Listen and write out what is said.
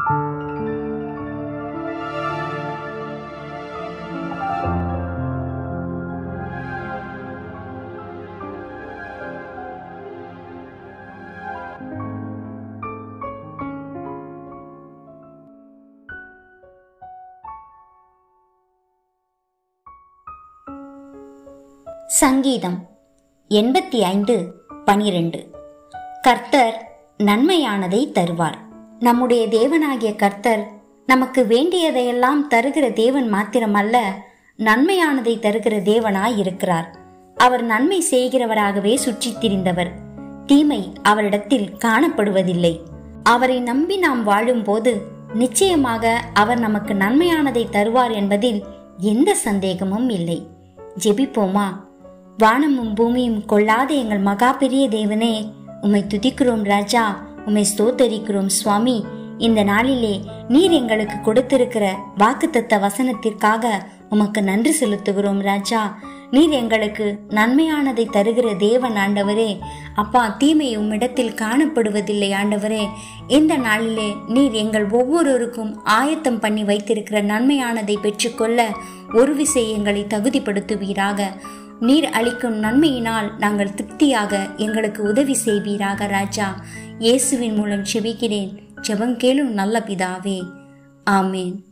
சங்கீதம் எண்பத்தி ஐந்து பனிரெண்டு கர்த்தர் நன்மையானதை தருவார் நம்முடைய தேவனாகிய கர்த்தர் நமக்கு வேண்டியதையெல்லாம் தருகிற தேவன் மாத்திரமல்ல நன்மையானதை தருகிற தேவனாய் இருக்கிறார் அவர் நன்மை செய்கிறவராகவே சுற்றித் திரிந்தவர் தீமை அவரிடத்தில் காணப்படுவதில்லை அவரை நம்பி நாம் வாழும்போது நிச்சயமாக அவர் நமக்கு நன்மையானதை தருவார் என்பதில் எந்த சந்தேகமும் இல்லை ஜெபிப்போமா வானமும் பூமியும் கொள்ளாத எங்கள் மகா பெரிய தேவனே உம்மை துதிக்கிறோம் ராஜா உம்மை ஸ்தோத்தரிக்கிறோம் சுவாமி இந்த நாளிலே நீர் எங்களுக்கு கொடுத்திருக்கிற வாக்குத்தத்த வசனத்திற்காக உமக்கு நன்றி செலுத்துகிறோம் ராஜா நீர் எங்களுக்கு நன்மையானதை தருகிற தேவன் ஆண்டவரே அப்பா தீமை உம்மிடத்தில் காணப்படுவதில்லை ஆண்டவரே இந்த நாளிலே நீர் எங்கள் ஒவ்வொருவருக்கும் ஆயத்தம் பண்ணி வைத்திருக்கிற நன்மையானதை பெற்றுக்கொள்ள ஒரு விசை எங்களை தகுதிப்படுத்துவீராக நீர் அளிக்கும் நன்மையினால் நாங்கள் திருப்தியாக எங்களுக்கு உதவி செய்வீராக ராஜா இயேசுவின் மூலம் செபிக்கிறேன் ஜெபம் கேளும் நல்ல பிதாவே ஆமேன்